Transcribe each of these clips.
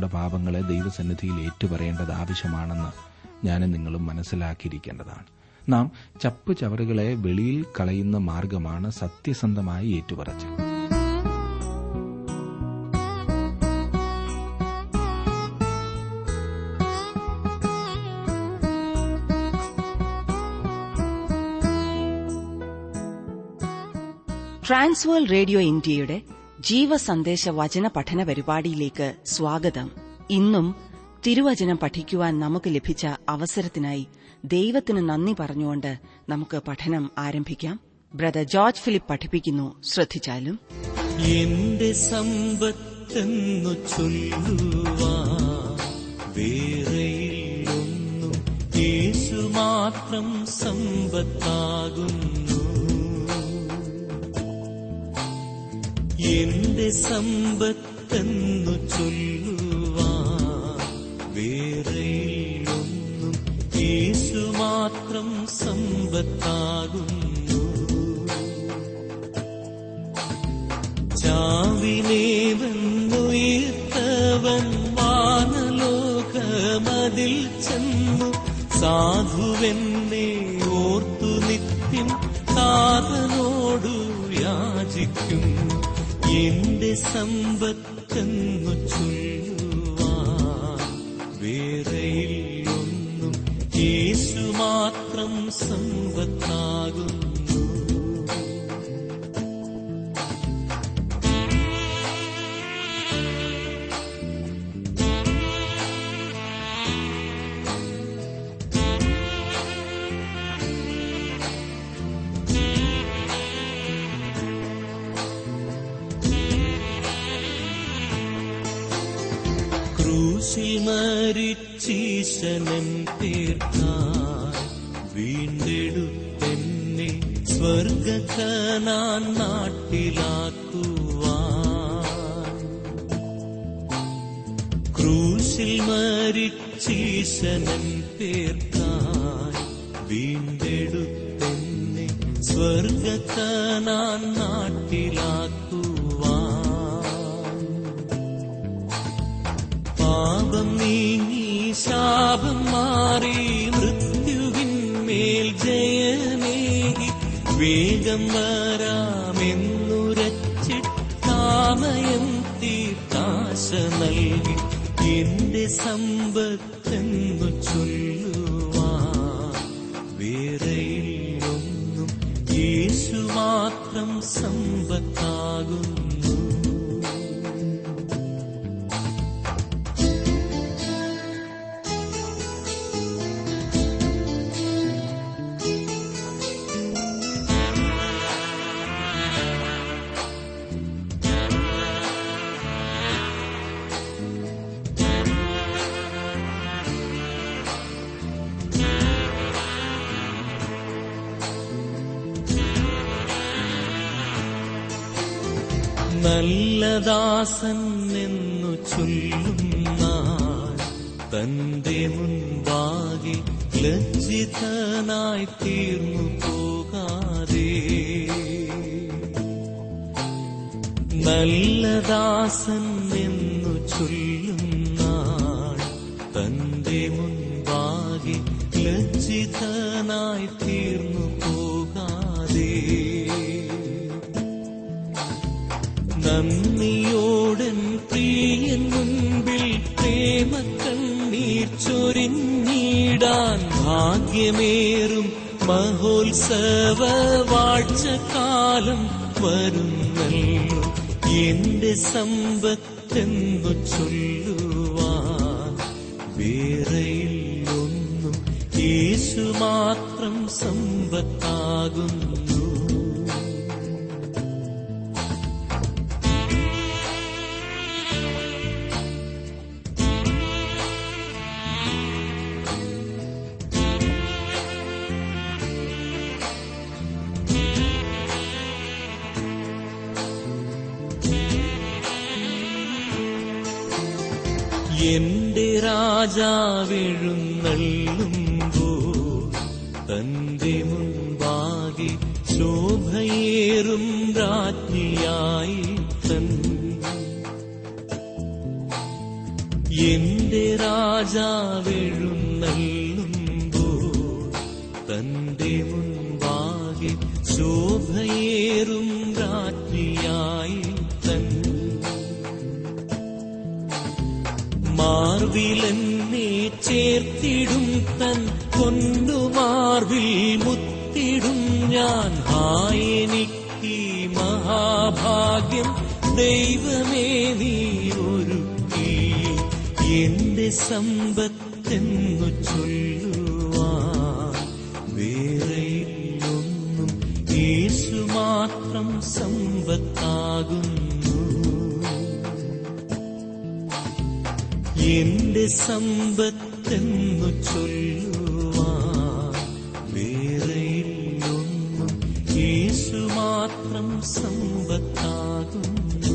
നമ്മുടെ പാപങ്ങളെ ദൈവസന്നിധിയിൽ ഏറ്റുപറയേണ്ടത് ആവശ്യമാണെന്ന് ഞാനും നിങ്ങളും മനസ്സിലാക്കിയിരിക്കേണ്ടതാണ് നാം ചപ്പ് ചവറുകളെ വെളിയിൽ കളയുന്ന മാർഗമാണ് സത്യസന്ധമായി ഏറ്റുപറച്ചിൽ ട്രാൻസ്വേൾ റേഡിയോ ഇന്ത്യയുടെ ജീവസന്ദേശ വചന പഠന പരിപാടിയിലേക്ക് സ്വാഗതം ഇന്നും തിരുവചനം പഠിക്കുവാൻ നമുക്ക് ലഭിച്ച അവസരത്തിനായി ദൈവത്തിന് നന്ദി പറഞ്ഞുകൊണ്ട് നമുക്ക് പഠനം ആരംഭിക്കാം ബ്രദർ ജോർജ് ഫിലിപ്പ് പഠിപ്പിക്കുന്നു ശ്രദ്ധിച്ചാലും എന്റെ സമ്പത്തെന്നു ചൊല്ലുവാ വേറെയില്ലൊന്നും യേശു മാത്രം സമ്പത്താകുന്നു എന്റെ സമ്പത്തെന്നു ചൊല്ലുവാ വേറെയില്ലൊന്നും യേശു മാത്രം സമ്പത്താകുന്നു ചാവിനെ വന്നുയർത്തവൻ വാനലോകമതിൽ ചെന്നു സാധുവെന്നെ ഓർത്തു നിത്യം താതനോടു യാചിക്കും എന്റെ സമ്പത്തെന്നു ചൊല്ലുവാൻ വേറെയില്ലൊന്നും യേശു മാത്രം സമ്പത്താകുന്നു ക്രൂശിൽ മരിച്ചീശനൻ തീർക്കാൻ വീണ്ടെടുത്തെന്നെ സ്വർഗക്കനാൻ നാട്ടിലാക്കുവാൻ ക്രൂശിൽ മരിച്ചീശനൻ തീർക്കാൻ വീണ്ടെടുത്തെന്നെ സ്വർഗക്കനാൻ നാട്ടിലാക്കുവാൻ പാപം നീങ്ങി ശാപം മാറി മൃത്യുവിന്മേൽ ജയമേകി വേഗം വരാമെന്നുരച്ചിട്ടാമയം തീർത്താശ നൽകി എന്റെ സമ്പത്തെന്നു ചൊല്ലുവാൻ വേറെയില്ലൊന്നും യേശു മാത്രം സമ്പത്താകുന്നു നല്ലദാസൻ എന്നു ചൊല്ലുന്ന തന്റെ മുൻപാകെ ലജ്ജിതനായി തീർന്നു പോകാതെ നല്ലദാസൻ എന്നു ചൊല്ലുന്ന തന്റെ മുൻപാകെ ലജ്ജിതനായി തീർന്നു പോകാതെ നന്ദിയോടൻ പ്രിയൻ മുൻപിൽ പ്രേമ കണ്ണീർ ചൊരിഞ്ഞിടാൻ ഭാഗ്യമേറും മഹോത്സവ വാഴ്ചക്കാലം വരുന്നല്ലോ എന്റെ സമ്പത്തെന്നു ചൊല്ലുവാൻ വേറെയില്ലൊന്നും യേശു മാത്രം സമ്പത്താകുന്നു എന്റെ രാജാവെഴുന്നള്ളുമ്പോ തന്റെ മുൻപാകെ ശോഭയേറും രാജ്ഞിയായി തൻ എന്റെ രാജാവെഴുന്നള്ളുമ്പോൾ തന്റെ മുൻപാകെ ശോഭയേറും രാത്രിയായി തൻ മാർവിലെന്നെ ചേർത്തിടും തൻ കൊണ്ടുമാർവിൽ മുത്തിടും ഞാൻ ഹായെനിക്ക് മഹാഭാഗ്യം ദൈവമേ നീ ഒരുക്കി എന്റെ സമ്പത്തെന്നു ചൊല്ലുവാൻ വേറെയൊന്നും യേശു മാത്രം സമ്പത്താകുന്നു എന്റെ സമ്പത്തെന്നു ചൊല്ലുവാൻ വേറെയൊന്നും യേശു മാത്രം സമ്പത്താകുന്നു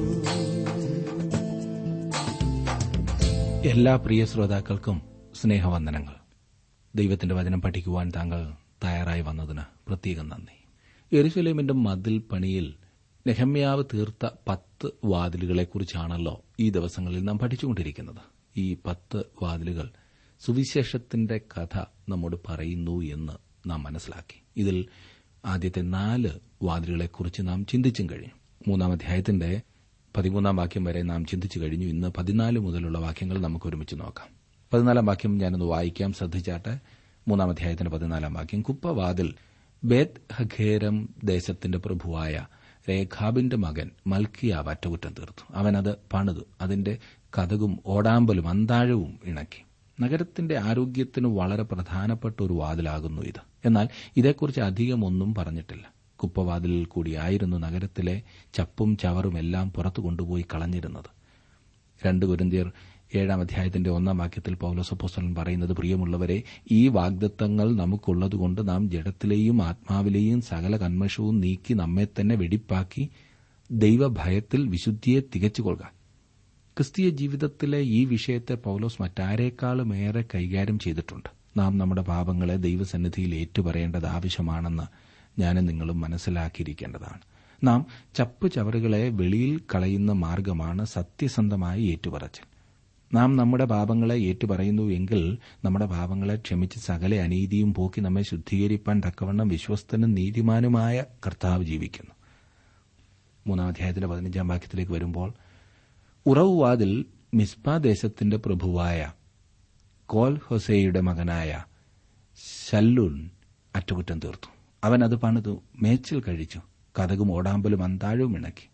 എല്ലാ പ്രിയ ശ്രോതാക്കൾക്കും സ്നേഹവന്ദനങ്ങൾ ദൈവത്തിന്റെ വചനം പഠിക്കുവാൻ താങ്കൾ തയ്യാറായി വന്നതിന് പ്രത്യേകം നന്ദി എരുസലേമിന്റെ മതിൽ പണിയിൽ നെഹമ്യാവ് തീർത്ത പത്ത് വാതിലുകളെക്കുറിച്ചാണല്ലോ ഈ ദിവസങ്ങളിൽ നാം പഠിച്ചുകൊണ്ടിരിക്കുന്നത് ഈ പത്ത് വാതിലുകൾ സുവിശേഷത്തിന്റെ കഥ നമ്മോട് പറയുന്നു എന്ന് നാം മനസ്സിലാക്കി ഇതിൽ ആദ്യത്തെ നാല് വാതിലുകളെക്കുറിച്ച് നാം ചിന്തിച്ചും കഴിഞ്ഞു മൂന്നാം അധ്യായത്തിന്റെ പതിമൂന്നാം വാക്യം വരെ നാം ചിന്തിച്ചു കഴിഞ്ഞു ഇന്ന് പതിനാല് മുതലുള്ള വാക്യങ്ങൾ നമുക്ക് ഒരുമിച്ച് നോക്കാം പതിനാലാം വാക്യം ഞാനൊന്ന് വായിക്കാം ശ്രദ്ധിച്ചാട്ടെ മൂന്നാം അധ്യായത്തിന്റെ പതിനാലാം വാക്യം കുപ്പവാതിൽ ബേത് ഹഖേരം ദേശത്തിന്റെ പ്രഭുവായ രേഖാബിന്റെ മകൻ മൽക്കിയാവ് അറ്റകുറ്റം തീർത്തു അവനത് പണിതു അതിന്റെ കഥകും ഓടാമ്പലും അന്താഴവും ഇണക്കി നഗരത്തിന്റെ ആരോഗ്യത്തിന് വളരെ പ്രധാനപ്പെട്ട ഒരു വാതിലാകുന്നു ഇത് എന്നാൽ ഇതേക്കുറിച്ച് അധികമൊന്നും പറഞ്ഞിട്ടില്ല കുപ്പവാതിലിൽ കൂടിയായിരുന്നു നഗരത്തിലെ ചപ്പും ചവറും എല്ലാം പുറത്തു കൊണ്ടുപോയി കളഞ്ഞിരുന്നത് രണ്ട് കുരുന്തിയർ ഏഴാം അധ്യായത്തിന്റെ ഒന്നാം വാക്യത്തിൽ പൌലോസപ്പോസ്റ്റലൻ പറയുന്നത് പ്രിയമുള്ളവരെ ഈ വാഗ്ദത്തങ്ങൾ നമുക്കുള്ളതുകൊണ്ട് നാം ജഡത്തിലെയും ആത്മാവിലെയും സകല കന്മഷവും നീക്കി നമ്മെ തന്നെ വെടിപ്പാക്കി ദൈവഭയത്തിൽ വിശുദ്ധിയെ തികച്ചുകൊള്ളുക ക്രിസ്തീയ ജീവിതത്തിലെ ഈ വിഷയത്തെ പൌലോസ് മറ്റാരേക്കാളും ഏറെ കൈകാര്യം ചെയ്തിട്ടുണ്ട് നാം നമ്മുടെ പാപങ്ങളെ ദൈവസന്നിധിയിൽ ഏറ്റുപറയേണ്ടത് ആവശ്യമാണെന്ന് ഞാനും നിങ്ങളും മനസ്സിലാക്കിയിരിക്കേണ്ടതാണ് നാം ചപ്പ് ചവറുകളെ വെളിയിൽ കളയുന്ന മാർഗമാണ് സത്യസന്ധമായ ഏറ്റുപറച്ചൽ നാം നമ്മുടെ പാപങ്ങളെ ഏറ്റുപറയുന്നു എങ്കിൽ നമ്മുടെ പാപങ്ങളെ ക്ഷമിച്ച് സകല അനീതിയും പോക്കി നമ്മെ ശുദ്ധീകരിപ്പാൻ തക്കവണ്ണം വിശ്വസ്തനും നീതിമാനുമായ കർത്താവ് ജീവിക്കുന്നു മൂന്നാം അധ്യായത്തിന്റെ പതിനഞ്ചാം വാക്യത്തിലേക്ക് വരുമ്പോൾ ഉറവുവാതിൽ മിസ്പ ദേശത്തിന്റെ പ്രഭുവായ കോൽ ഹൊസേയുടെ മകനായ ശല്ലൂൻ അറ്റകുറ്റം തീർത്തു അവൻ അത് പണിതു മേച്ചിൽ കഴിച്ചു കഥകും ഓടാമ്പലും അന്താഴവും ഇണക്കി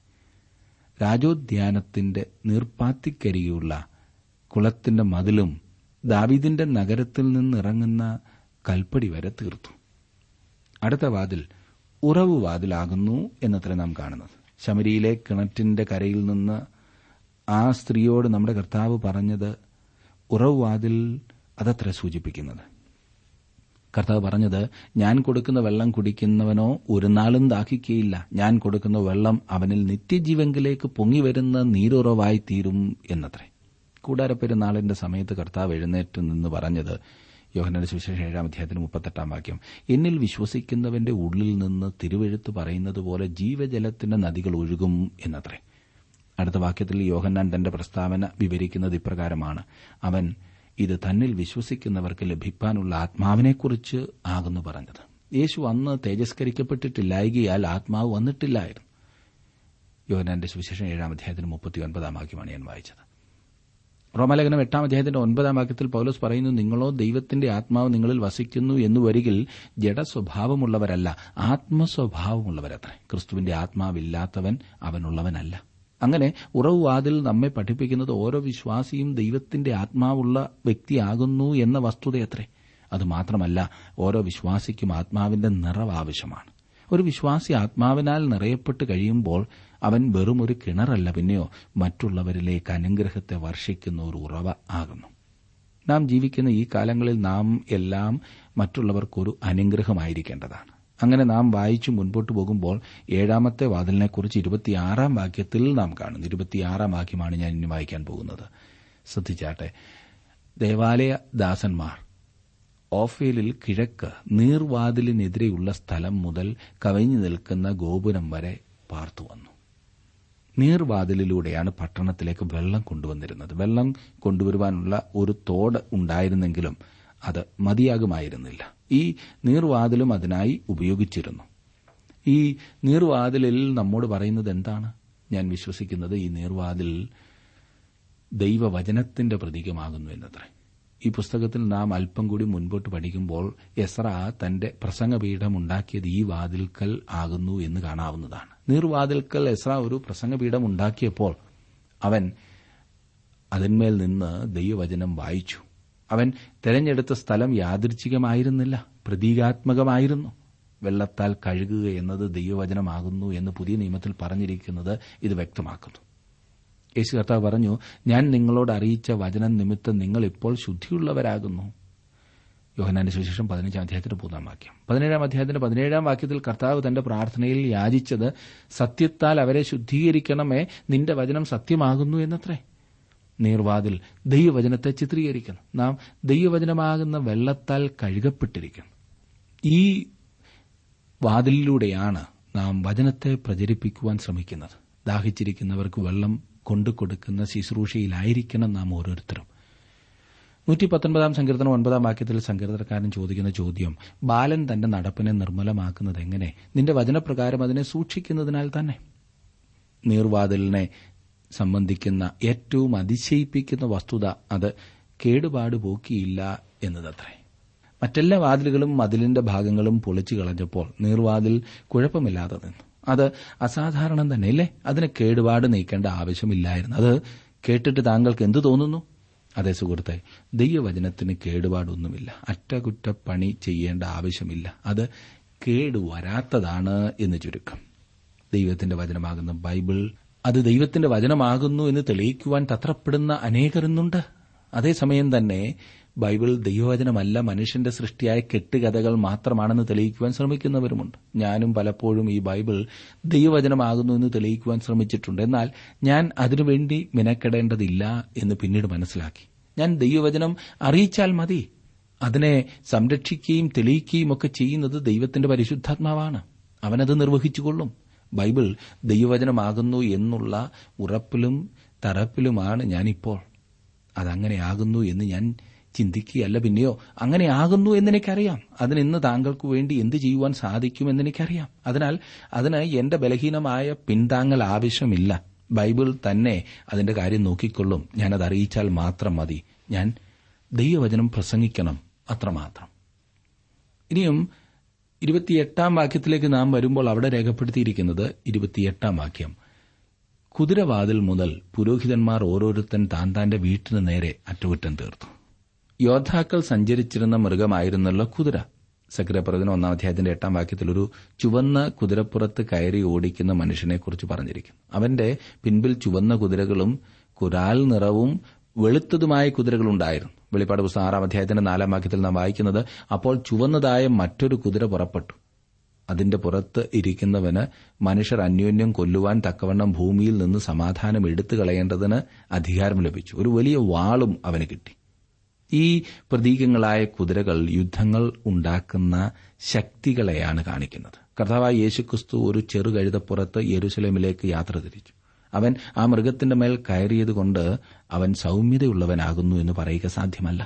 രാജോദ്യാനത്തിന്റെ നീർപ്പാത്തിക്കരിയുള്ള കുളത്തിന്റെ മതിലും ദാവീദിന്റെ നഗരത്തിൽ നിന്നിറങ്ങുന്ന കൽപ്പടി വരെ തീർത്തു അടുത്ത വാതിൽ ഉറവ് വാതിലാകുന്നു എന്നത്ര നാം കാണുന്നത് ശമരിയിലെ കിണറ്റിന്റെ കരയിൽ നിന്ന് ആ സ്ത്രീയോട് നമ്മുടെ കർത്താവ് പറഞ്ഞത് ഉറവ് വാതിൽ അതത്ര സൂചിപ്പിക്കുന്നത് കർത്താവ് പറഞ്ഞത് ഞാൻ കൊടുക്കുന്ന വെള്ളം കുടിക്കുന്നവനോ ഒരു നാളും ദാഹിക്കുകയില്ല ഞാൻ കൊടുക്കുന്ന വെള്ളം അവനിൽ നിത്യജീവങ്കിലേക്ക് പൊങ്ങിവരുന്ന നീരുറവായി തീരും എന്നത്രേ കൂടാരപ്പെരുന്നാളിന്റെ സമയത്ത് കർത്താവ് എഴുന്നേറ്റ് നിന്ന് പറഞ്ഞത് യോഹനന്റെ സുവിശേഷം ഏഴാം അധ്യായത്തിന് മുപ്പത്തെട്ടാം വാക്യം എന്നിൽ വിശ്വസിക്കുന്നവന്റെ ഉള്ളിൽ നിന്ന് തിരുവെഴുത്ത് പറയുന്നത് പോലെ ജീവജലത്തിന്റെ നദികൾ ഒഴുകും എന്നത്രേ അടുത്ത വാക്യത്തിൽ യോഹന്നാൻ തന്റെ പ്രസ്താവന വിവരിക്കുന്നത് ഇപ്രകാരമാണ് അവൻ ഇത് തന്നിൽ വിശ്വസിക്കുന്നവർക്ക് ലഭിക്കാനുള്ള ആത്മാവിനെക്കുറിച്ച് ആകുന്നു പറഞ്ഞത് യേശു അന്ന് തേജസ്കരിക്കപ്പെട്ടിട്ടില്ലായകയാൽ ആത്മാവ് വന്നിട്ടില്ലായിരുന്നു യോഹനാന്റെ സുവിശേഷം ഏഴാം അധ്യായത്തിന് മുപ്പത്തിയൊൻപതാം വാക്യമാണ് ഞാൻ വായിച്ചത് റോമാലേഖനം എട്ടാം അധ്യായത്തിന്റെ ഒൻപതാം വാക്യത്തിൽ പൌലോസ് പറയുന്നു നിങ്ങളോ ദൈവത്തിന്റെ ആത്മാവ് നിങ്ങളിൽ വസിക്കുന്നു എന്ന് വരികിൽ ജഡസ്വഭാവമുള്ളവരല്ല ആത്മസ്വഭാവമുള്ളവരത്രേ ക്രിസ്തുവിന്റെ ആത്മാവില്ലാത്തവൻ അവനുള്ളവനല്ല അങ്ങനെ ഉറവ് വാതിൽ നമ്മെ പഠിപ്പിക്കുന്നത് ഓരോ വിശ്വാസിയും ദൈവത്തിന്റെ ആത്മാവുള്ള വ്യക്തിയാകുന്നു എന്ന വസ്തുതയത്രേ അതുമാത്രമല്ല ഓരോ വിശ്വാസിക്കും ആത്മാവിന്റെ നിറവ് ആവശ്യമാണ് ഒരു വിശ്വാസി ആത്മാവിനാൽ നിറയപ്പെട്ട് കഴിയുമ്പോൾ അവൻ വെറും ഒരു കിണറല്ല പിന്നെയോ മറ്റുള്ളവരിലേക്ക് അനുഗ്രഹത്തെ വർഷിക്കുന്ന ഒരു ഉറവ ആകുന്നു നാം ജീവിക്കുന്ന ഈ കാലങ്ങളിൽ നാം എല്ലാം മറ്റുള്ളവർക്കൊരു അനുഗ്രഹമായിരിക്കേണ്ടതാണ് അങ്ങനെ നാം വായിച്ചു മുൻപോട്ട് പോകുമ്പോൾ ഏഴാമത്തെ വാതിലിനെക്കുറിച്ച് ഇരുപത്തിയാറാം വാക്യത്തിൽ നാം കാണുന്നു ഇരുപത്തിയാറാം വാക്യമാണ് ഞാൻ ഇനി വായിക്കാൻ പോകുന്നത് ശ്രദ്ധിച്ചാട്ടെ ദേവാലയ ദാസന്മാർ ഓഫേലിൽ കിഴക്ക് നീർവാതിലിനെതിരെയുള്ള സ്ഥലം മുതൽ കവിഞ്ഞു നിൽക്കുന്ന ഗോപുരം വരെ പാർത്തു വന്നു നീർവാതിലിലൂടെയാണ് പട്ടണത്തിലേക്ക് വെള്ളം കൊണ്ടുവന്നിരുന്നത് വെള്ളം കൊണ്ടുവരുവാനുള്ള ഒരു തോട് ഉണ്ടായിരുന്നെങ്കിലും അത് മതിയാകുമായിരുന്നില്ല ഈ നീർവാതിലും അതിനായി ഉപയോഗിച്ചിരുന്നു ഈ നീർവാതിലിൽ നമ്മോട് പറയുന്നത് എന്താണ് ഞാൻ വിശ്വസിക്കുന്നത് ഈ നീർവാതിൽ ദൈവവചനത്തിന്റെ പ്രതീകമാകുന്നു എന്നത്രേ ഈ പുസ്തകത്തിൽ നാം അല്പം കൂടി മുൻപോട്ട് പഠിക്കുമ്പോൾ എസ്ര തന്റെ പ്രസംഗപീഠം ഉണ്ടാക്കിയത് ഈ വാതിൽക്കൽ ആകുന്നു എന്ന് കാണാവുന്നതാണ് നീർവാതിൽക്കൽ എസ്ര ഒരു പ്രസംഗപീഠം ഉണ്ടാക്കിയപ്പോൾ അവൻ അതിന്മേൽ നിന്ന് ദൈവവചനം വായിച്ചു അവൻ തെരഞ്ഞെടുത്ത സ്ഥലം യാദൃച്ഛികമായിരുന്നില്ല പ്രതീകാത്മകമായിരുന്നു വെള്ളത്താൽ കഴുകുക എന്നത് ദൈവവചനമാകുന്നു എന്ന് പുതിയ നിയമത്തിൽ പറഞ്ഞിരിക്കുന്നത് ഇത് വ്യക്തമാക്കുന്നു യേശു കർത്താവ് പറഞ്ഞു ഞാൻ നിങ്ങളോട് അറിയിച്ച വചനം നിമിത്തം നിങ്ങൾ ഇപ്പോൾ ശുദ്ധിയുള്ളവരാകുന്നു യോഹനാന്റെ സുവിശേഷം പതിനഞ്ചാം അധ്യായത്തിന്റെ മൂന്നാം വാക്യം പതിനേഴാം അധ്യായത്തിന്റെ പതിനേഴാം വാക്യത്തിൽ കർത്താവ് തന്റെ പ്രാർത്ഥനയിൽ യാചിച്ചത് സത്യത്താൽ അവരെ ശുദ്ധീകരിക്കണമേ നിന്റെ വചനം സത്യമാകുന്നു എന്നത്രേ നീർവാതിൽ ദൈവവചനത്തെ ചിത്രീകരിക്കുന്നു നാം ദൈവവചനമാകുന്ന വെള്ളത്താൽ കഴുകപ്പെട്ടിരിക്കുന്നു ഈ വാതിലിലൂടെയാണ് നാം വചനത്തെ പ്രചരിപ്പിക്കുവാൻ ശ്രമിക്കുന്നത് ദാഹിച്ചിരിക്കുന്നവർക്ക് വെള്ളം കൊണ്ടു കൊടുക്കുന്ന ശുശ്രൂഷയിലായിരിക്കണം നാം ഓരോരുത്തരും നൂറ്റി പത്തൊൻപതാം സങ്കീർത്തനം ഒൻപതാം വാക്യത്തിൽ സങ്കീർത്തനക്കാരൻ ചോദിക്കുന്ന ചോദ്യം ബാലൻ തന്റെ നടപ്പിനെ നിർമ്മലമാക്കുന്നത് എങ്ങനെ നിന്റെ വചനപ്രകാരം അതിനെ സൂക്ഷിക്കുന്നതിനാൽ തന്നെ നീർവാതിലിനെ സംബന്ധിക്കുന്ന ഏറ്റവും അതിശയിപ്പിക്കുന്ന വസ്തുത അത് കേടുപാട് പോക്കിയില്ല എന്നതത്രേ മറ്റെല്ലാ വാതിലുകളും മതിലിന്റെ ഭാഗങ്ങളും പൊളിച്ചു കളഞ്ഞപ്പോൾ നീർവാതിൽ കുഴപ്പമില്ലാതെ നിന്നു അത് അസാധാരണം തന്നെയല്ലേ അതിന് കേടുപാട് നീക്കേണ്ട ആവശ്യമില്ലായിരുന്നു അത് കേട്ടിട്ട് താങ്കൾക്ക് എന്തു തോന്നുന്നു അതേ സുഹൃത്തെ ദൈവവചനത്തിന് കേടുപാടൊന്നുമില്ല അറ്റകുറ്റപ്പണി ചെയ്യേണ്ട ആവശ്യമില്ല അത് കേടുവരാത്തതാണ് എന്ന് ചുരുക്കം ദൈവത്തിന്റെ വചനമാകുന്ന ബൈബിൾ അത് ദൈവത്തിന്റെ വചനമാകുന്നു എന്ന് തെളിയിക്കുവാൻ തത്രപ്പെടുന്ന അനേകർ ഇന്നുണ്ട് അതേസമയം തന്നെ ബൈബിൾ ദൈവവചനമല്ല മനുഷ്യന്റെ സൃഷ്ടിയായ കെട്ടുകഥകൾ മാത്രമാണെന്ന് തെളിയിക്കുവാൻ ശ്രമിക്കുന്നവരുമുണ്ട് ഞാനും പലപ്പോഴും ഈ ബൈബിൾ ദൈവവചനമാകുന്നു എന്ന് തെളിയിക്കുവാൻ ശ്രമിച്ചിട്ടുണ്ട് എന്നാൽ ഞാൻ അതിനുവേണ്ടി മിനക്കെടേണ്ടതില്ല എന്ന് പിന്നീട് മനസ്സിലാക്കി ഞാൻ ദൈവവചനം അറിയിച്ചാൽ മതി അതിനെ സംരക്ഷിക്കുകയും തെളിയിക്കുകയും ഒക്കെ ചെയ്യുന്നത് ദൈവത്തിന്റെ പരിശുദ്ധാത്മാവാണ് അവനത് നിർവഹിച്ചുകൊള്ളും ബൈബിൾ ദൈവവചനമാകുന്നു എന്നുള്ള ഉറപ്പിലും തറപ്പിലുമാണ് ഞാനിപ്പോൾ അതങ്ങനെയാകുന്നു എന്ന് ഞാൻ ചിന്തിക്കുകയല്ല പിന്നെയോ അങ്ങനെ ആകുന്നു എന്നെനിക്കറിയാം അതിന് ഇന്ന് താങ്കൾക്ക് വേണ്ടി എന്ത് ചെയ്യുവാൻ സാധിക്കുമെന്ന് എനിക്കറിയാം അതിനാൽ അതിന് എന്റെ ബലഹീനമായ പിന്താങ്ങൽ ആവശ്യമില്ല ബൈബിൾ തന്നെ അതിന്റെ കാര്യം നോക്കിക്കൊള്ളും ഞാനത് അറിയിച്ചാൽ മാത്രം മതി ഞാൻ ദൈവവചനം പ്രസംഗിക്കണം അത്രമാത്രം ഇനിയും ഇരുപത്തിയെട്ടാം വാക്യത്തിലേക്ക് നാം വരുമ്പോൾ അവിടെ രേഖപ്പെടുത്തിയിരിക്കുന്നത് ഇരുപത്തിയെട്ടാം വാക്യം കുതിരവാതിൽ മുതൽ പുരോഹിതന്മാർ ഓരോരുത്തൻ താൻ താന്റെ വീട്ടിന് നേരെ അറ്റകുറ്റം തീർത്തു യോദ്ധാക്കൾ സഞ്ചരിച്ചിരുന്ന മൃഗമായിരുന്നല്ലോ കുതിര സക്രപ്രവചന ഒന്നാം അധ്യായത്തിന്റെ എട്ടാം വാക്യത്തിൽ ഒരു ചുവന്ന കുതിരപ്പുറത്ത് കയറി ഓടിക്കുന്ന മനുഷ്യനെക്കുറിച്ച് പറഞ്ഞിരിക്കുന്നു അവന്റെ പിൻപിൽ ചുവന്ന കുതിരകളും കുരാൽ നിറവും വെളുത്തതുമായ കുതിരകളുണ്ടായിരുന്നു വെളിപ്പാട് പുസ്തകം ആറാം അധ്യായത്തിന്റെ നാലാം വാക്യത്തിൽ നാം വായിക്കുന്നത് അപ്പോൾ ചുവന്നതായ മറ്റൊരു കുതിര പുറപ്പെട്ടു അതിന്റെ പുറത്ത് ഇരിക്കുന്നവന് മനുഷ്യർ അന്യോന്യം കൊല്ലുവാൻ തക്കവണ്ണം ഭൂമിയിൽ നിന്ന് സമാധാനം എടുത്തു കളയേണ്ടതിന് അധികാരം ലഭിച്ചു ഒരു വലിയ വാളും അവന് കിട്ടി ഈ പ്രതീകങ്ങളായ കുതിരകൾ യുദ്ധങ്ങൾ ഉണ്ടാക്കുന്ന ശക്തികളെയാണ് കാണിക്കുന്നത് കർത്താവായ യേശുക്രിസ്തു ഒരു ചെറുകഴുതപ്പുറത്ത് യെരുസലേമിലേക്ക് യാത്ര തിരിച്ചു അവൻ ആ മൃഗത്തിന്റെ മേൽ കയറിയതുകൊണ്ട് അവൻ സൌമ്യതയുള്ളവനാകുന്നു എന്ന് പറയുക സാധ്യമല്ല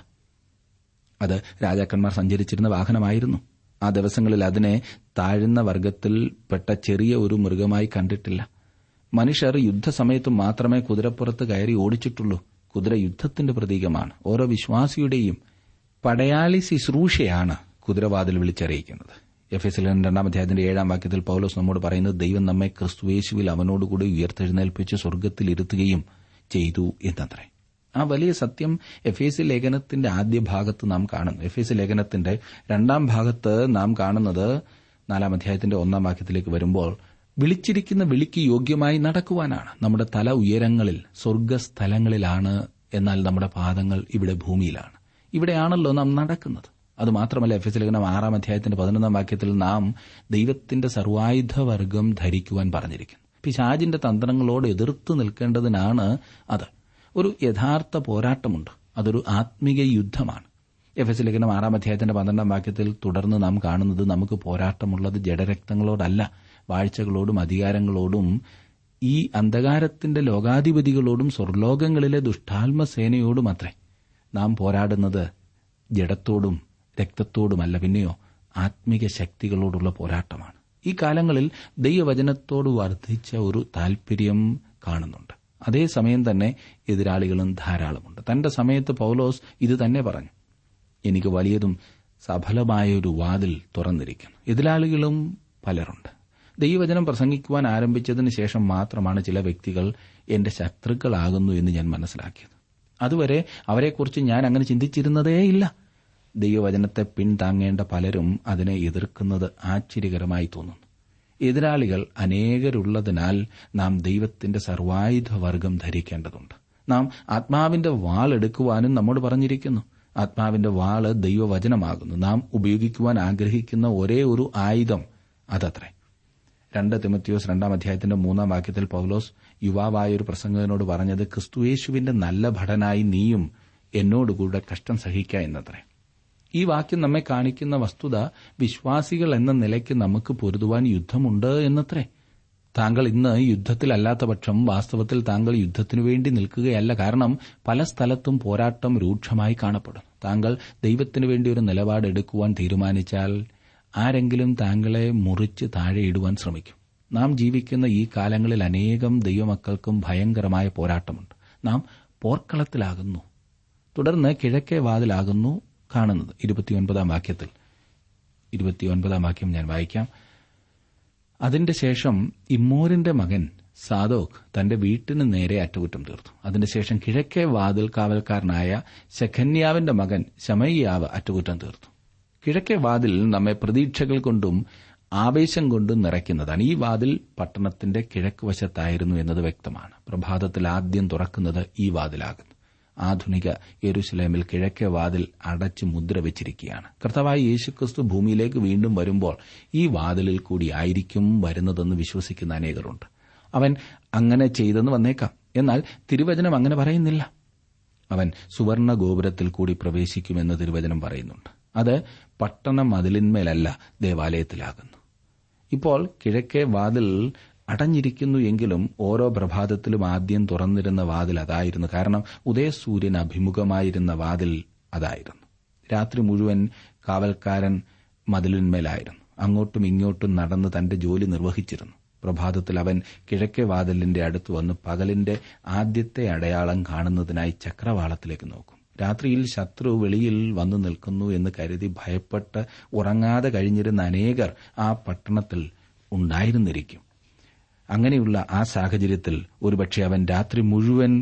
അത് രാജാക്കന്മാർ സഞ്ചരിച്ചിരുന്ന വാഹനമായിരുന്നു ആ ദിവസങ്ങളിൽ അതിനെ താഴ്ന്ന വർഗത്തിൽപ്പെട്ട ചെറിയ ഒരു മൃഗമായി കണ്ടിട്ടില്ല മനുഷ്യർ യുദ്ധസമയത്ത് മാത്രമേ കുതിരപ്പുറത്ത് കയറി ഓടിച്ചിട്ടുള്ളൂ കുതിര യുദ്ധത്തിന്റെ പ്രതീകമാണ് ഓരോ വിശ്വാസിയുടെയും പടയാളി ശുശ്രൂഷയാണ് കുതിരവാതിൽ വിളിച്ചറിയിക്കുന്നത് എഫ് എസ് രണ്ടാം അധ്യായത്തിന്റെ ഏഴാം വാക്യത്തിൽ പൌലോസ് നമ്മോട് പറയുന്നത് ദൈവം നമ്മെ ക്രിസ്തുവേശുവിൽ അവനോടുകൂടി ഉയർത്തെഴുന്നേൽപ്പിച്ച് സ്വർഗ്ഗത്തിൽ ഇരുത്തുകയും ചെയ്തു എന്നത്രേ ആ വലിയ സത്യം എഫ് എസ് ലേഖനത്തിന്റെ ആദ്യ ഭാഗത്ത് നാം കാണുന്നു എഫ് എസ് ലേഖനത്തിന്റെ രണ്ടാം ഭാഗത്ത് നാം കാണുന്നത് നാലാം അധ്യായത്തിന്റെ ഒന്നാം വാക്യത്തിലേക്ക് വരുമ്പോൾ വിളിച്ചിരിക്കുന്ന വിളിക്ക് യോഗ്യമായി നടക്കുവാനാണ് നമ്മുടെ തല ഉയരങ്ങളിൽ സ്വർഗസ്ഥലങ്ങളിലാണ് എന്നാൽ നമ്മുടെ പാദങ്ങൾ ഇവിടെ ഭൂമിയിലാണ് ഇവിടെയാണല്ലോ നാം നടക്കുന്നത് അതുമാത്രമല്ല എഫ് എസ് ലേഖനം ആറാം അധ്യായത്തിന്റെ പതിനൊന്നാം വാക്യത്തിൽ നാം ദൈവത്തിന്റെ സർവായുധവർഗം ധരിക്കുവാൻ പറഞ്ഞിരിക്കുന്നു പിശാജിന്റെ തന്ത്രങ്ങളോട് എതിർത്ത് നിൽക്കേണ്ടതിനാണ് അത് ഒരു യഥാർത്ഥ പോരാട്ടമുണ്ട് അതൊരു ആത്മീക യുദ്ധമാണ് എഫ് എസ് ലേഖനം ആറാം അധ്യായത്തിന്റെ പന്ത്രണ്ടാം വാക്യത്തിൽ തുടർന്ന് നാം കാണുന്നത് നമുക്ക് പോരാട്ടമുള്ളത് ജഡരക്തങ്ങളോടല്ല വാഴ്ചകളോടും അധികാരങ്ങളോടും ഈ അന്ധകാരത്തിന്റെ ലോകാധിപതികളോടും സ്വർലോകങ്ങളിലെ ദുഷ്ടാത്മസേനയോടും അത്രേ നാം പോരാടുന്നത് ജഡത്തോടും രക്തത്തോടുമല്ല പിന്നെയോ ആത്മീക ശക്തികളോടുള്ള പോരാട്ടമാണ് ഈ കാലങ്ങളിൽ ദൈവവചനത്തോട് വർദ്ധിച്ച ഒരു താൽപര്യം കാണുന്നുണ്ട് അതേസമയം തന്നെ എതിരാളികളും ധാരാളമുണ്ട് തന്റെ സമയത്ത് പൗലോസ് ഇത് തന്നെ പറഞ്ഞു എനിക്ക് വലിയതും സഫലമായ ഒരു വാതിൽ തുറന്നിരിക്കുന്നു എതിരാളികളും പലരുണ്ട് ദൈവവചനം പ്രസംഗിക്കുവാൻ ആരംഭിച്ചതിന് ശേഷം മാത്രമാണ് ചില വ്യക്തികൾ എന്റെ ശത്രുക്കളാകുന്നു എന്ന് ഞാൻ മനസ്സിലാക്കിയത് അതുവരെ അവരെക്കുറിച്ച് ഞാൻ അങ്ങനെ ചിന്തിച്ചിരുന്നതേയില്ല ദൈവവചനത്തെ പിന്താങ്ങേണ്ട പലരും അതിനെ എതിർക്കുന്നത് ആശ്ചര്യകരമായി തോന്നുന്നു എതിരാളികൾ അനേകരുള്ളതിനാൽ നാം ദൈവത്തിന്റെ സർവായുധവർഗം ധരിക്കേണ്ടതുണ്ട് നാം ആത്മാവിന്റെ വാൾ എടുക്കുവാനും നമ്മോട് പറഞ്ഞിരിക്കുന്നു ആത്മാവിന്റെ വാള് ദൈവവചനമാകുന്നു നാം ഉപയോഗിക്കുവാൻ ആഗ്രഹിക്കുന്ന ഒരേ ഒരു ആയുധം അതത്രേ രണ്ട് തിമത്യോസ് രണ്ടാം അധ്യായത്തിന്റെ മൂന്നാം വാക്യത്തിൽ പൌലോസ് യുവാവായ ഒരു പ്രസംഗകനോട് പറഞ്ഞത് ക്രിസ്തുയേശുവിന്റെ നല്ല ഭടനായി നീയും എന്നോടുകൂടെ കഷ്ടം സഹിക്ക എന്നത്രേ ഈ വാക്യം നമ്മെ കാണിക്കുന്ന വസ്തുത വിശ്വാസികൾ എന്ന നിലയ്ക്ക് നമുക്ക് പൊരുതുവാൻ യുദ്ധമുണ്ട് എന്നത്രേ താങ്കൾ ഇന്ന് യുദ്ധത്തിലല്ലാത്ത പക്ഷം വാസ്തവത്തിൽ താങ്കൾ യുദ്ധത്തിനു വേണ്ടി നിൽക്കുകയല്ല കാരണം പല സ്ഥലത്തും പോരാട്ടം രൂക്ഷമായി കാണപ്പെടും താങ്കൾ ദൈവത്തിനു വേണ്ടി ഒരു നിലപാട് എടുക്കുവാൻ തീരുമാനിച്ചാൽ ആരെങ്കിലും താങ്കളെ മുറിച്ച് താഴെയിടുവാൻ ശ്രമിക്കും നാം ജീവിക്കുന്ന ഈ കാലങ്ങളിൽ അനേകം ദൈവമക്കൾക്കും ഭയങ്കരമായ പോരാട്ടമുണ്ട് നാം പോർക്കളത്തിലാകുന്നു തുടർന്ന് കിഴക്കേ വാതിലാകുന്നു കാണുന്നത് ഇരുപത്തിയൊൻപതാം വാക്യത്തിൽ ഇരുപത്തിയൊൻപതാം വാക്യം ഞാൻ വായിക്കാം അതിന്റെ ശേഷം ഇമ്മോരിന്റെ മകൻ സാദോക് തന്റെ വീട്ടിന് നേരെ അറ്റകുറ്റം തീർത്തു അതിനുശേഷം കിഴക്കേ വാതിൽ കാവൽക്കാരനായ ശഖന്യാവിന്റെ മകൻ ശമയ്യാവ് അറ്റകുറ്റം തീർത്തു കിഴക്കേ വാതിൽ നമ്മെ പ്രതീക്ഷകൾ കൊണ്ടും ആവേശം കൊണ്ടും നിറയ്ക്കുന്നതാണ് ഈ വാതിൽ പട്ടണത്തിന്റെ കിഴക്ക് വശത്തായിരുന്നു എന്നത് വ്യക്തമാണ് പ്രഭാതത്തിൽ ആദ്യം തുറക്കുന്നത് ഈ വാതിലാകുന്നു ആധുനിക യെരുശലേമിൽ കിഴക്കേ വാതിൽ അടച്ച് മുദ്ര വെച്ചിരിക്കുകയാണ് കർത്താവായ യേശുക്രിസ്തു ഭൂമിയിലേക്ക് വീണ്ടും വരുമ്പോൾ ഈ വാതിലിൽ കൂടി ആയിരിക്കും വരുന്നതെന്ന് വിശ്വസിക്കുന്ന അനേകരുണ്ട് അവൻ അങ്ങനെ ചെയ്തെന്ന് വന്നേക്കാം എന്നാൽ തിരുവചനം അങ്ങനെ പറയുന്നില്ല അവൻ സുവർണ ഗോപുരത്തിൽ കൂടി പ്രവേശിക്കുമെന്ന് തിരുവചനം പറയുന്നുണ്ട് അത് പട്ടണ മതിലിന്മേലല്ല ദേവാലയത്തിലാകുന്നു ഇപ്പോൾ കിഴക്കേ വാതിൽ അടഞ്ഞിരിക്കുന്നു എങ്കിലും ഓരോ പ്രഭാതത്തിലും ആദ്യം തുറന്നിരുന്ന വാതിൽ അതായിരുന്നു കാരണം ഉദയസൂര്യൻ അഭിമുഖമായിരുന്ന വാതിൽ അതായിരുന്നു രാത്രി മുഴുവൻ കാവൽക്കാരൻ മതിലിന്മേലായിരുന്നു അങ്ങോട്ടും ഇങ്ങോട്ടും നടന്ന് തന്റെ ജോലി നിർവഹിച്ചിരുന്നു പ്രഭാതത്തിൽ അവൻ കിഴക്കേ വാതിലിന്റെ അടുത്ത് വന്ന് പകലിന്റെ ആദ്യത്തെ അടയാളം കാണുന്നതിനായി ചക്രവാളത്തിലേക്ക് നോക്കും രാത്രിയിൽ ശത്രു വെളിയിൽ വന്നു നിൽക്കുന്നു എന്ന് കരുതി ഭയപ്പെട്ട് ഉറങ്ങാതെ കഴിഞ്ഞിരുന്ന അനേകർ ആ പട്ടണത്തിൽ ഉണ്ടായിരുന്നിരിക്കും അങ്ങനെയുള്ള ആ സാഹചര്യത്തിൽ ഒരുപക്ഷെ അവൻ രാത്രി മുഴുവൻ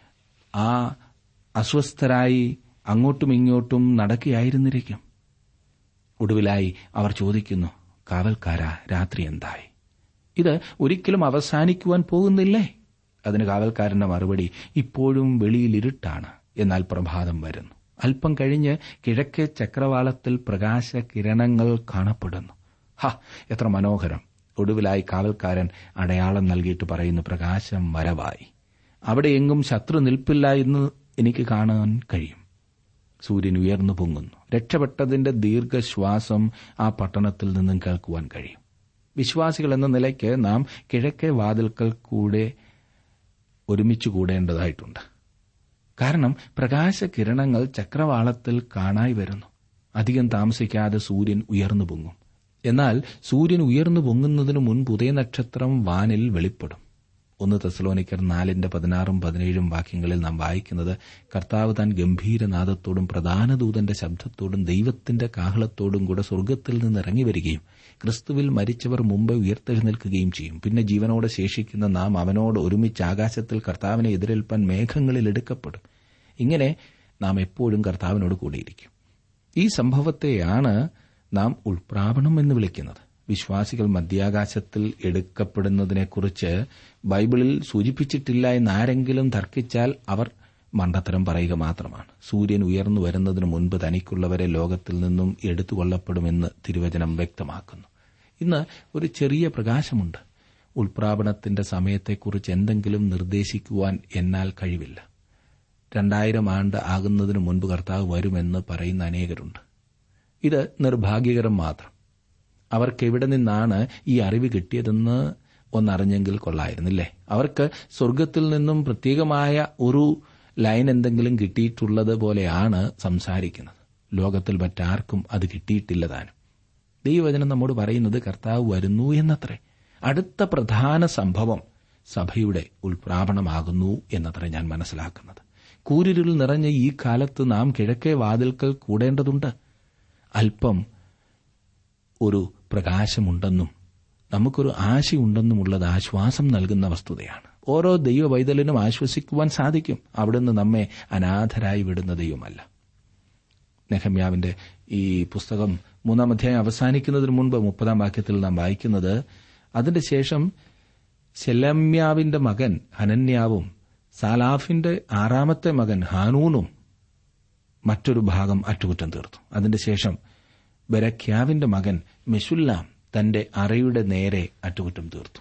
ആ അസ്വസ്ഥരായി അങ്ങോട്ടും ഇങ്ങോട്ടും നടക്കുകയായിരുന്നിരിക്കും ഒടുവിലായി അവർ ചോദിക്കുന്നു കാവൽക്കാരാ രാത്രി എന്തായി ഇത് ഒരിക്കലും അവസാനിക്കുവാൻ പോകുന്നില്ലേ അതിന് കാവൽക്കാരന്റെ മറുപടി ഇപ്പോഴും വെളിയിൽ ഇരുട്ടാണ് എന്നാൽ പ്രഭാതം വരുന്നു അല്പം കഴിഞ്ഞ് കിഴക്കേ ചക്രവാളത്തിൽ പ്രകാശ കിരണങ്ങൾ കാണപ്പെടുന്നു ഹ എത്ര മനോഹരം ഒടുവിലായി കാവൽക്കാരൻ അടയാളം നൽകിയിട്ട് പറയുന്നു പ്രകാശം വരവായി അവിടെ എങ്ങും ശത്രു നിൽപ്പില്ല എന്ന് എനിക്ക് കാണാൻ കഴിയും സൂര്യൻ ഉയർന്നു പൊങ്ങുന്നു രക്ഷപ്പെട്ടതിന്റെ ദീർഘശ്വാസം ആ പട്ടണത്തിൽ നിന്നും കേൾക്കുവാൻ കഴിയും വിശ്വാസികൾ എന്ന നിലയ്ക്ക് നാം കിഴക്കേ വാതിൽക്കൽ കൂടെ ഒരുമിച്ച് കൂടേണ്ടതായിട്ടുണ്ട് കാരണം പ്രകാശകിരണങ്ങൾ ചക്രവാളത്തിൽ കാണായി വരുന്നു അധികം താമസിക്കാതെ സൂര്യൻ ഉയർന്നു പൊങ്ങും എന്നാൽ സൂര്യൻ ഉയർന്നു പൊങ്ങുന്നതിനു മുൻപ് ഉദയനക്ഷത്രം വാനിൽ വെളിപ്പെടും ഒന്ന് തെസലോനിക്കർ നാലിന്റെ പതിനാറും പതിനേഴും വാക്യങ്ങളിൽ നാം വായിക്കുന്നത് കർത്താവ് താൻ ഗംഭീരനാദത്തോടും പ്രധാന ദൂതന്റെ ശബ്ദത്തോടും ദൈവത്തിന്റെ കാഹളത്തോടും കൂടെ സ്വർഗ്ഗത്തിൽ നിന്ന് ഇറങ്ങി വരികയും ക്രിസ്തുവിൽ മരിച്ചവർ മുമ്പ് ഉയർത്തെഴുന്നേൽക്കുകയും ചെയ്യും പിന്നെ ജീവനോടെ ശേഷിക്കുന്ന നാം അവനോട് ഒരുമിച്ച് ആകാശത്തിൽ കർത്താവിനെ എതിരേൽപ്പാൻ മേഘങ്ങളിൽ എടുക്കപ്പെടും ഇങ്ങനെ നാം എപ്പോഴും കർത്താവിനോട് കൂടിയിരിക്കും ഈ സംഭവത്തെയാണ് നാം ഉൾപ്രാവണം എന്ന് വിളിക്കുന്നത് വിശ്വാസികൾ മധ്യാകാശത്തിൽ എടുക്കപ്പെടുന്നതിനെക്കുറിച്ച് ബൈബിളിൽ സൂചിപ്പിച്ചിട്ടില്ല എന്നാരെങ്കിലും തർക്കിച്ചാൽ അവർ മണ്ടത്തരം പറയുക മാത്രമാണ് സൂര്യൻ ഉയർന്നു വരുന്നതിനു മുൻപ് തനിക്കുള്ളവരെ ലോകത്തിൽ നിന്നും എടുത്തുകൊള്ളപ്പെടുമെന്ന് തിരുവചനം വ്യക്തമാക്കുന്നു ഇന്ന് ഒരു ചെറിയ പ്രകാശമുണ്ട് ഉൾപ്രാപണത്തിന്റെ സമയത്തെക്കുറിച്ച് എന്തെങ്കിലും നിർദ്ദേശിക്കുവാൻ എന്നാൽ കഴിവില്ല രണ്ടായിരം ആണ്ട് ആകുന്നതിനു മുൻപ് കർത്താവ് വരുമെന്ന് പറയുന്ന അനേകരുണ്ട് ഇത് നിർഭാഗ്യകരം മാത്രം അവർക്കെവിടെ നിന്നാണ് ഈ അറിവ് കിട്ടിയതെന്ന് ഒന്നറിഞ്ഞെങ്കിൽ കൊള്ളായിരുന്നില്ലേ അവർക്ക് സ്വർഗത്തിൽ നിന്നും പ്രത്യേകമായ ഒരു ലൈൻ എന്തെങ്കിലും കിട്ടിയിട്ടുള്ളത് പോലെയാണ് സംസാരിക്കുന്നത് ലോകത്തിൽ മറ്റാർക്കും അത് കിട്ടിയിട്ടില്ല താനും ദൈവവചനം നമ്മോട് പറയുന്നത് കർത്താവ് വരുന്നു എന്നത്രേ അടുത്ത പ്രധാന സംഭവം സഭയുടെ ഉൾപ്രാപണമാകുന്നു എന്നത്രേ ഞാൻ മനസ്സിലാക്കുന്നത് കൂരിരുൾ നിറഞ്ഞ ഈ കാലത്ത് നാം കിഴക്കേ വാതിൽക്കൽ കൂടേണ്ടതുണ്ട് അല്പം ഒരു പ്രകാശമുണ്ടെന്നും നമുക്കൊരു ആശയുണ്ടെന്നുമുള്ളത് ആശ്വാസം നൽകുന്ന വസ്തുതയാണ് ഓരോ ദൈവ വൈതലിനും ആശ്വസിക്കുവാൻ സാധിക്കും അവിടുന്ന് നമ്മെ അനാഥരായി വിടുന്ന ദൈവമല്ല നെഹമ്യാവിന്റെ ഈ പുസ്തകം മൂന്നാം അധ്യായം അവസാനിക്കുന്നതിന് മുൻപ് മുപ്പതാം വാക്യത്തിൽ നാം വായിക്കുന്നത് അതിന്റെ ശേഷം ശെലമ്യാവിന്റെ മകൻ ഹനന്യാവും സാലാഫിന്റെ ആറാമത്തെ മകൻ ഹാനൂനും മറ്റൊരു ഭാഗം അറ്റുകുറ്റം തീർത്തു അതിന്റെ ശേഷം ബരഖ്യാവിന്റെ മകൻ മെഷുല്ലാം തന്റെ അറയുടെ നേരെ അറ്റുകുറ്റം തീർത്തു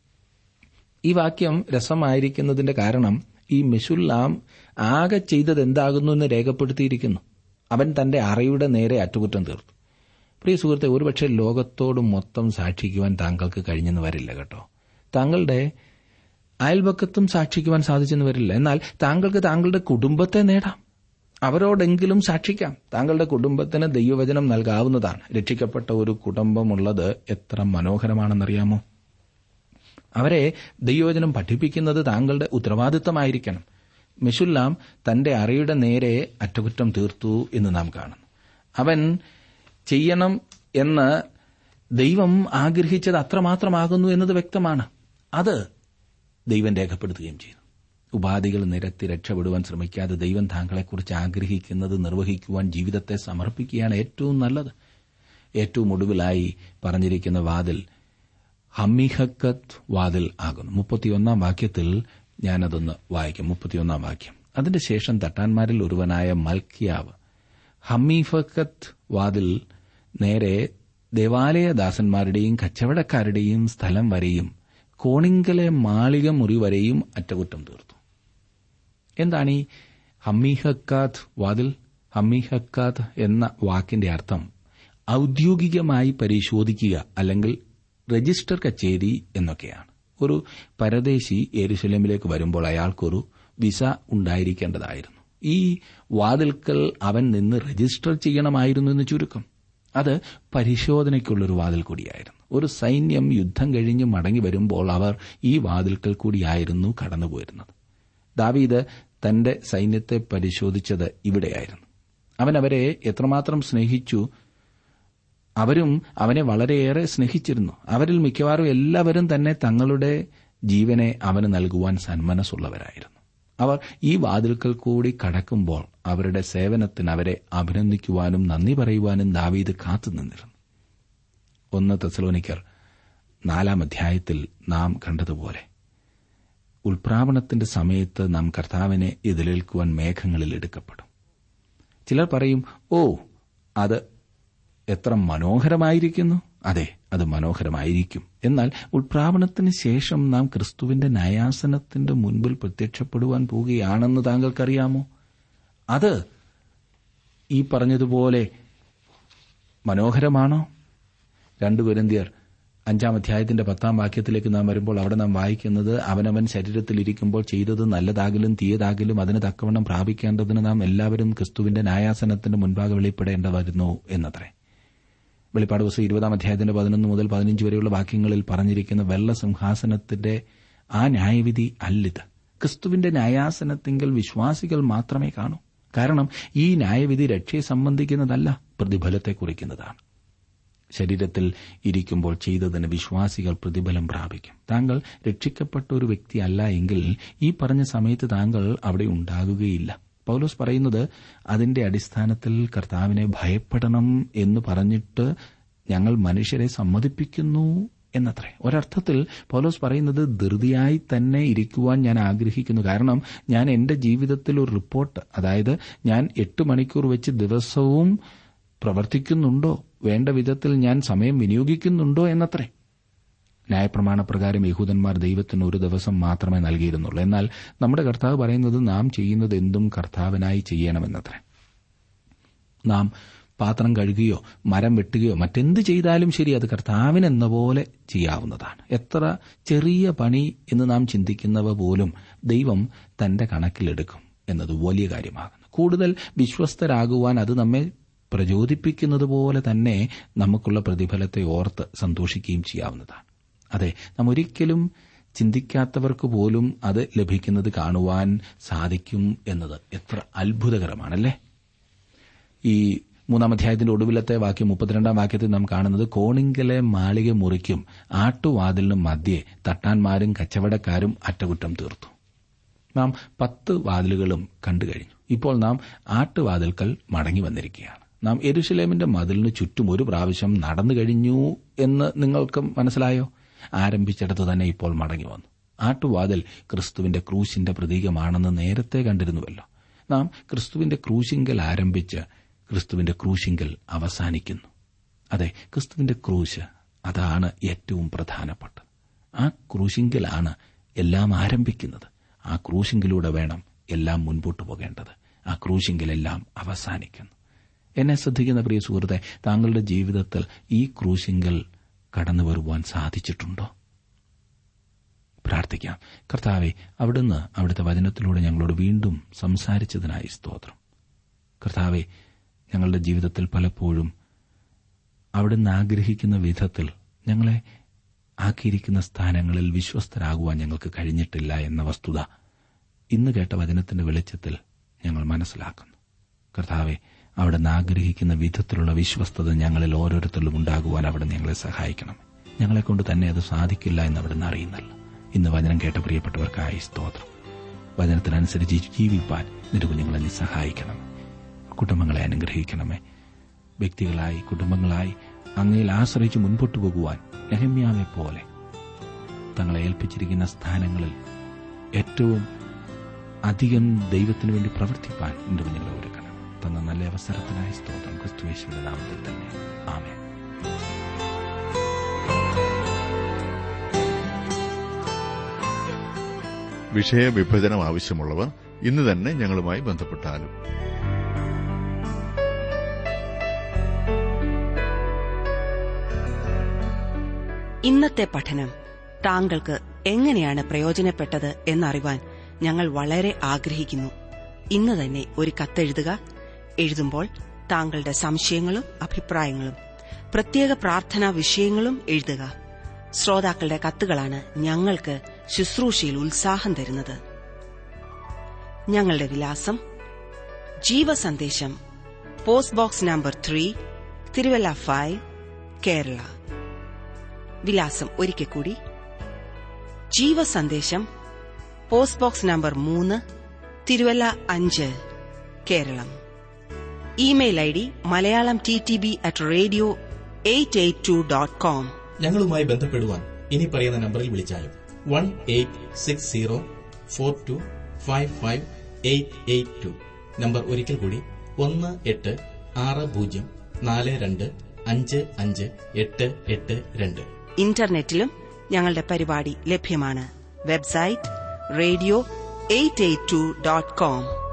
ഈ വാക്യം രസമായിരിക്കുന്നതിന്റെ കാരണം ഈ മെഷുല്ലാം ആകെ ചെയ്തത് എന്താകുന്നു എന്ന് രേഖപ്പെടുത്തിയിരിക്കുന്നു അവൻ തന്റെ അറയുടെ നേരെ അറ്റുകുറ്റം തീർത്തു പ്രിയ സുഹൃത്തെ ഒരുപക്ഷെ ലോകത്തോട് മൊത്തം സാക്ഷിക്കുവാൻ താങ്കൾക്ക് കഴിഞ്ഞെന്ന് വരില്ല കേട്ടോ താങ്കളുടെ അയൽപക്കത്തും സാക്ഷിക്കുവാൻ സാധിച്ചെന്ന് വരില്ല എന്നാൽ താങ്കൾക്ക് താങ്കളുടെ കുടുംബത്തെ നേടാം അവരോടെങ്കിലും സാക്ഷിക്കാം താങ്കളുടെ കുടുംബത്തിന് ദൈവവചനം നൽകാവുന്നതാണ് രക്ഷിക്കപ്പെട്ട ഒരു കുടുംബമുള്ളത് എത്ര മനോഹരമാണെന്നറിയാമോ അവരെ ദൈവവചനം പഠിപ്പിക്കുന്നത് താങ്കളുടെ ഉത്തരവാദിത്തമായിരിക്കണം മെഷുല്ലാം തന്റെ അറയുടെ നേരെ അറ്റകുറ്റം തീർത്തു എന്ന് നാം കാണുന്നു അവൻ ചെയ്യണം എന്ന് ദൈവം ആഗ്രഹിച്ചത് അത്രമാത്രമാകുന്നു എന്നത് വ്യക്തമാണ് അത് ദൈവം രേഖപ്പെടുത്തുകയും ചെയ്തു ഉപാധികൾ നിരത്തി രക്ഷപ്പെടുവാൻ ശ്രമിക്കാതെ ദൈവം താങ്കളെക്കുറിച്ച് ആഗ്രഹിക്കുന്നത് നിർവഹിക്കുവാൻ ജീവിതത്തെ സമർപ്പിക്കുകയാണ് ഏറ്റവും നല്ലത് ഏറ്റവും ഒടുവിലായി പറഞ്ഞിരിക്കുന്ന വാതിൽ ഹമ്മിഹക്കത്ത് വാതിൽ ആകുന്നു മുപ്പത്തിയൊന്നാം വാക്യത്തിൽ ഞാനതൊന്ന് വായിക്കാം മുപ്പത്തിയൊന്നാം വാക്യം അതിന്റെ ശേഷം തട്ടാന്മാരിൽ ഒരുവനായ മൽക്കിയാവ് ഹമ്മീഫക്കത്ത് വാതിൽ നേരെ ദേവാലയദാസന്മാരുടെയും കച്ചവടക്കാരുടെയും സ്ഥലം വരെയും കോണിങ്കലെ മാളിക മുറി വരെയും അറ്റകുറ്റം തീർത്തു എന്താണ് ഈ ഹമ്മിഹക്കാത്ത് വാതിൽ ഹമ്മിഹക്കാത്ത് എന്ന വാക്കിന്റെ അർത്ഥം ഔദ്യോഗികമായി പരിശോധിക്കുക അല്ലെങ്കിൽ രജിസ്റ്റർ കച്ചേരി എന്നൊക്കെയാണ് ഒരു പരദേശി എരുശലേമിലേക്ക് വരുമ്പോൾ അയാൾക്കൊരു വിസ ഉണ്ടായിരിക്കേണ്ടതായിരുന്നു ഈ വാതിൽക്കൽ അവൻ നിന്ന് രജിസ്റ്റർ ചെയ്യണമായിരുന്നു എന്ന് ചുരുക്കം അത് പരിശോധനയ്ക്കുള്ളൊരു വാതിൽ കൂടിയായിരുന്നു ഒരു സൈന്യം യുദ്ധം കഴിഞ്ഞ് മടങ്ങി വരുമ്പോൾ അവർ ഈ വാതിൽക്കൽ കൂടിയായിരുന്നു കടന്നുപോയിരുന്നത് ദാവീദ് തന്റെ സൈന്യത്തെ പരിശോധിച്ചത് ഇവിടെയായിരുന്നു അവൻ അവരെ എത്രമാത്രം സ്നേഹിച്ചു അവരും അവനെ വളരെയേറെ സ്നേഹിച്ചിരുന്നു അവരിൽ മിക്കവാറും എല്ലാവരും തന്നെ തങ്ങളുടെ ജീവനെ അവന് നൽകുവാൻ സന്മനസ്സുള്ളവരായിരുന്നു അവർ ഈ വാതിൽക്കൽ കൂടി കടക്കുമ്പോൾ അവരുടെ സേവനത്തിന് അവരെ അഭിനന്ദിക്കുവാനും നന്ദി പറയുവാനും ദാവീദ് കാത്തുനിന്നിരുന്നു ഒന്ന് തെസലോനിക്കർ നാലാം അധ്യായത്തിൽ നാം കണ്ടതുപോലെ ഉൾപ്രാവണത്തിന്റെ സമയത്ത് നാം കർത്താവിനെ എതിരേൽക്കുവാൻ മേഘങ്ങളിൽ എടുക്കപ്പെടും ചിലർ പറയും ഓ അത് എത്ര മനോഹരമായിരിക്കുന്നു അതെ അത് മനോഹരമായിരിക്കും എന്നാൽ ഉൾപ്രാവണത്തിന് ശേഷം നാം ക്രിസ്തുവിന്റെ ന്യായാസനത്തിന്റെ മുൻപിൽ പ്രത്യക്ഷപ്പെടുവാൻ പോവുകയാണെന്ന് താങ്കൾക്കറിയാമോ അത് ഈ പറഞ്ഞതുപോലെ മനോഹരമാണോ രണ്ടു കുരന്തിയർ അഞ്ചാം അധ്യായത്തിന്റെ പത്താം വാക്യത്തിലേക്ക് നാം വരുമ്പോൾ അവിടെ നാം വായിക്കുന്നത് അവനവൻ ശരീരത്തിലിരിക്കുമ്പോൾ ചെയ്തത് നല്ലതാകിലും തീയതാകിലും അതിന് തക്കവണ്ണം പ്രാപിക്കേണ്ടതിന് നാം എല്ലാവരും ക്രിസ്തുവിന്റെ ന്യായാസനത്തിന്റെ മുൻപാകെ വെളിപ്പെടേണ്ടതായിരുന്നു എന്നത്രേ വെളിപ്പാട് ദിവസം ഇരുപതാം അധ്യായത്തിന്റെ പതിനൊന്ന് മുതൽ പതിനഞ്ച് വരെയുള്ള വാക്യങ്ങളിൽ പറഞ്ഞിരിക്കുന്ന വെള്ള സിംഹാസനത്തിന്റെ ആ ന്യായവിധി അല്ലിത് ക്രിസ്തുവിന്റെ ന്യായാസനത്തിങ്കിൽ വിശ്വാസികൾ മാത്രമേ കാണൂ കാരണം ഈ ന്യായവിധി രക്ഷയെ സംബന്ധിക്കുന്നതല്ല പ്രതിഫലത്തെ കുറിക്കുന്നതാണ് ശരീരത്തിൽ ഇരിക്കുമ്പോൾ ചെയ്തതിന് വിശ്വാസികൾ പ്രതിഫലം പ്രാപിക്കും താങ്കൾ രക്ഷിക്കപ്പെട്ട ഒരു വ്യക്തി അല്ല എങ്കിൽ ഈ പറഞ്ഞ സമയത്ത് താങ്കൾ അവിടെ ഉണ്ടാകുകയില്ല പൗലോസ് പറയുന്നത് അതിന്റെ അടിസ്ഥാനത്തിൽ കർത്താവിനെ ഭയപ്പെടണം എന്ന് പറഞ്ഞിട്ട് ഞങ്ങൾ മനുഷ്യരെ സമ്മതിപ്പിക്കുന്നു എന്നത്രേ ഒരർത്ഥത്തിൽ പൗലോസ് പറയുന്നത് ധൃതിയായി തന്നെ ഇരിക്കുവാൻ ഞാൻ ആഗ്രഹിക്കുന്നു കാരണം ഞാൻ എന്റെ ജീവിതത്തിൽ ഒരു റിപ്പോർട്ട് അതായത് ഞാൻ എട്ട് മണിക്കൂർ വെച്ച് ദിവസവും പ്രവർത്തിക്കുന്നുണ്ടോ വേണ്ട വിധത്തിൽ ഞാൻ സമയം വിനിയോഗിക്കുന്നുണ്ടോ എന്നത്രേ ന്യായപ്രമാണപ്രകാരം യഹൂദന്മാർ ദൈവത്തിന് ഒരു ദിവസം മാത്രമേ നൽകിയിരുന്നുള്ളൂ എന്നാൽ നമ്മുടെ കർത്താവ് പറയുന്നത് നാം ചെയ്യുന്നത് എന്തും കർത്താവിനായി ചെയ്യണമെന്നത്രേ നാം പാത്രം കഴുകുകയോ മരം വെട്ടുകയോ മറ്റെന്ത് ചെയ്താലും ശരി അത് കർത്താവിനെന്ന പോലെ ചെയ്യാവുന്നതാണ് എത്ര ചെറിയ പണി എന്ന് നാം ചിന്തിക്കുന്നവ പോലും ദൈവം തന്റെ കണക്കിലെടുക്കും എന്നത് വലിയ കാര്യമാകുന്നു കൂടുതൽ വിശ്വസ്തരാകുവാൻ അത് നമ്മെ പ്രചോദിപ്പിക്കുന്നത് പോലെ തന്നെ നമുക്കുള്ള പ്രതിഫലത്തെ ഓർത്ത് സന്തോഷിക്കുകയും ചെയ്യാവുന്നതാണ് അതെ നാം ഒരിക്കലും ചിന്തിക്കാത്തവർക്ക് പോലും അത് ലഭിക്കുന്നത് കാണുവാൻ സാധിക്കും എന്നത് എത്ര അത്ഭുതകരമാണല്ലേ ഈ മൂന്നാം അധ്യായത്തിന്റെ ഒടുവിലത്തെ വാക്യം മുപ്പത്തിരണ്ടാം വാക്യത്തിൽ നാം കാണുന്നത് കോണിങ്കലെ മാളിക മുറിക്കും ആട്ടുവാതിലിനും മധ്യേ തട്ടാന്മാരും കച്ചവടക്കാരും അറ്റകുറ്റം തീർത്തു നാം പത്ത് വാതിലുകളും കണ്ടു കഴിഞ്ഞു ഇപ്പോൾ നാം ആട്ടുവാതിൽക്കൽ മടങ്ങി വന്നിരിക്കുകയാണ് നാം എരുഷലേമിന്റെ മതിലിന് ചുറ്റും ഒരു പ്രാവശ്യം നടന്നു കഴിഞ്ഞു എന്ന് നിങ്ങൾക്ക് മനസ്സിലായോ ആരംഭിച്ചിടത്ത് തന്നെ ഇപ്പോൾ മടങ്ങി വന്നു ആട്ടുവാതിൽ ക്രിസ്തുവിന്റെ ക്രൂശിന്റെ പ്രതീകമാണെന്ന് നേരത്തെ കണ്ടിരുന്നുവല്ലോ നാം ക്രിസ്തുവിന്റെ ക്രൂശിങ്കൽ ആരംഭിച്ച് ക്രിസ്തുവിന്റെ ക്രൂശിങ്കൽ അവസാനിക്കുന്നു അതെ ക്രിസ്തുവിന്റെ ക്രൂശ് അതാണ് ഏറ്റവും പ്രധാനപ്പെട്ടത് ആ ക്രൂശിങ്കലാണ് എല്ലാം ആരംഭിക്കുന്നത് ആ ക്രൂശിങ്കിലൂടെ വേണം എല്ലാം മുൻപോട്ട് പോകേണ്ടത് ആ ക്രൂശിങ്കിലെല്ലാം അവസാനിക്കുന്നു എന്നെ ശ്രദ്ധിക്കുന്ന പ്രിയ സുഹൃത്തെ താങ്കളുടെ ജീവിതത്തിൽ ഈ ക്രൂശിങ്കൽ കടന്നു വരുവാൻ സാധിച്ചിട്ടുണ്ടോ പ്രാർത്ഥിക്കാം കർത്താവെ അവിടുന്ന് അവിടുത്തെ വചനത്തിലൂടെ ഞങ്ങളോട് വീണ്ടും സംസാരിച്ചതിനായി സ്തോത്രം കർത്താവെ ഞങ്ങളുടെ ജീവിതത്തിൽ പലപ്പോഴും അവിടുന്ന് ആഗ്രഹിക്കുന്ന വിധത്തിൽ ഞങ്ങളെ ആക്കിയിരിക്കുന്ന സ്ഥാനങ്ങളിൽ വിശ്വസ്തരാകുവാൻ ഞങ്ങൾക്ക് കഴിഞ്ഞിട്ടില്ല എന്ന വസ്തുത ഇന്ന് കേട്ട വചനത്തിന്റെ വെളിച്ചത്തിൽ ഞങ്ങൾ മനസ്സിലാക്കുന്നു കർത്താവെ അവിടുന്ന് ആഗ്രഹിക്കുന്ന വിധത്തിലുള്ള വിശ്വസ്തത ഞങ്ങളിൽ ഓരോരുത്തരിലും ഉണ്ടാകുവാൻ അവിടെ ഞങ്ങളെ സഹായിക്കണം ഞങ്ങളെക്കൊണ്ട് തന്നെ അത് സാധിക്കില്ല എന്ന് അവിടുന്ന് അറിയുന്നല്ലോ ഇന്ന് വചനം കേട്ട പ്രിയപ്പെട്ടവർക്കായി സ്തോത്രം വചനത്തിനനുസരിച്ച് ജീവിപ്പാൻ നിന്റെ കുഞ്ഞുങ്ങളെ നീ സഹായിക്കണം കുടുംബങ്ങളെ അനുഗ്രഹിക്കണമേ വ്യക്തികളായി കുടുംബങ്ങളായി അങ്ങയിൽ ആശ്രയിച്ച് മുൻപോട്ടു പോകുവാൻ നെഹമ്യാവെ പോലെ തങ്ങളെ ഏൽപ്പിച്ചിരിക്കുന്ന സ്ഥാനങ്ങളിൽ ഏറ്റവും അധികം ദൈവത്തിനു വേണ്ടി പ്രവർത്തിപ്പാൻ എന്റെ കുഞ്ഞുങ്ങളെ ഒരുക്കണം തന്ന നല്ല അവസരത്തിനായി സ്തോത്രം ക്രിസ്തുവേശുവിന്റെ നാമത്തിൽ തന്നെ ആമേൻ വിഷയവിഭജനം ആവശ്യമുള്ളവർ ഇന്ന് തന്നെ ഞങ്ങളുമായി ബന്ധപ്പെട്ടാലും ഇന്നത്തെ പഠനം താങ്കൾക്ക് എങ്ങനെയാണ് പ്രയോജനപ്പെട്ടത് എന്നറിവാൻ ഞങ്ങൾ വളരെ ആഗ്രഹിക്കുന്നു ഇന്ന് തന്നെ ഒരു കത്തെഴുതുക എഴുതുമ്പോൾ താങ്കളുടെ സംശയങ്ങളും അഭിപ്രായങ്ങളും പ്രത്യേക പ്രാർത്ഥനാ വിഷയങ്ങളും എഴുതുക ശ്രോതാക്കളുടെ കത്തുകളാണ് ഞങ്ങൾക്ക് ശുശ്രൂഷയിൽ ഉത്സാഹം തരുന്നത് ഞങ്ങളുടെ വിലാസം Jeevasandesham post box number three Thiruvalla five Kerala വിലാസം ഒരിക്കൽ കൂടി ജീവസന്ദേശം പോസ്റ്റ് ബോക്സ് നമ്പർ മൂന്ന് തിരുവല്ല അഞ്ച് Keralam email I D Malayalam T T B at radio eight eight two dot com ഞങ്ങളുമായി ബന്ധപ്പെടുവാൻ ഇനി പറയുന്ന നമ്പറിൽ വിളിച്ചാലും one eight six zero four two five five eight eight two number ഒരിക്കൽ കൂടി ഒന്ന് എട്ട് ആറ് പൂജ്യം നാല് രണ്ട് അഞ്ച് അഞ്ച് എട്ട് എട്ട് രണ്ട് ഇന്റർനെറ്റിലും ഞങ്ങളുടെ പരിപാടി ലഭ്യമാണ് website radio eight eight two dot com